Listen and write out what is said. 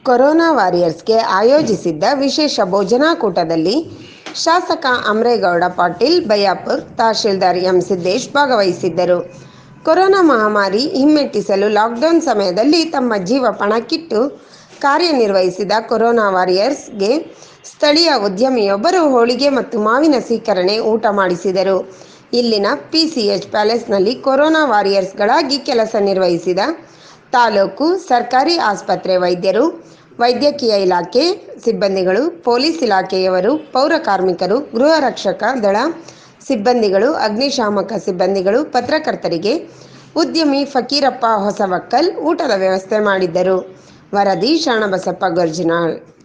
corona ವಾರಿಯರ್ಸ್ಗೆ ಆಯೋಜಿಸಿದ್ದ ವಿಶೇಷ ಭೋಜನಾಕೂಟದಲ್ಲಿ ಶಾಸಕ ಅಮರೇಗೌಡ ಪಾಟೀಲ್ ಬಯ್ಯಾಪುರ್ ತಹಶೀಲ್ದಾರ್ ಎಂ ಸಿದ್ದೇಶ್ ಭಾಗವಹಿಸಿದ್ದರು ಕೊರೋನಾ ಮಹಾಮಾರಿ ಹಿಮ್ಮೆಟ್ಟಿಸಲು ಲಾಕ್ಡೌನ್ ಸಮಯದಲ್ಲಿ ತಮ್ಮ ಜೀವ ಪಣಕ್ಕಿಟ್ಟು ಕಾರ್ಯನಿರ್ವಹಿಸಿದ ಕೊರೋನಾ ವಾರಿಯರ್ಸ್ಗೆ ಸ್ಥಳೀಯ ಉದ್ಯಮಿಯೊಬ್ಬರು ಹೋಳಿಗೆ ಮತ್ತು ಮಾವಿನ ಸ್ವೀಕರಣೆ ಊಟ ಮಾಡಿಸಿದರು ಇಲ್ಲಿನ ಪಿಸಿಎಚ್ ಪ್ಯಾಲೇಸ್ನಲ್ಲಿ ಕೊರೋನಾ ವಾರಿಯರ್ಸ್ಗಳಾಗಿ ಕೆಲಸ ನಿರ್ವಹಿಸಿದ ತಾಲೂಕು ಸರ್ಕಾರಿ ಆಸ್ಪತ್ರೆ ವೈದ್ಯರು ವೈದ್ಯಕೀಯ ಇಲಾಖೆ ಸಿಬ್ಬಂದಿಗಳು ಪೊಲೀಸ್ ಇಲಾಖೆಯವರು ಪೌರ ಕಾರ್ಮಿಕರು ಗೃಹ ರಕ್ಷಕ ದಳ ಸಿಬ್ಬಂದಿಗಳು ಅಗ್ನಿಶಾಮಕ ಸಿಬ್ಬಂದಿಗಳು ಪತ್ರಕರ್ತರಿಗೆ ಉದ್ಯಮಿ ಫಕೀರಪ್ಪ ಹೊಸವಕ್ಕಲ್ ಊಟದ ವ್ಯವಸ್ಥೆ ಮಾಡಿದ್ದರು ವರದಿ ಶರಣಬಸಪ್ಪ ಗೊರ್ಜಿನಾಳ್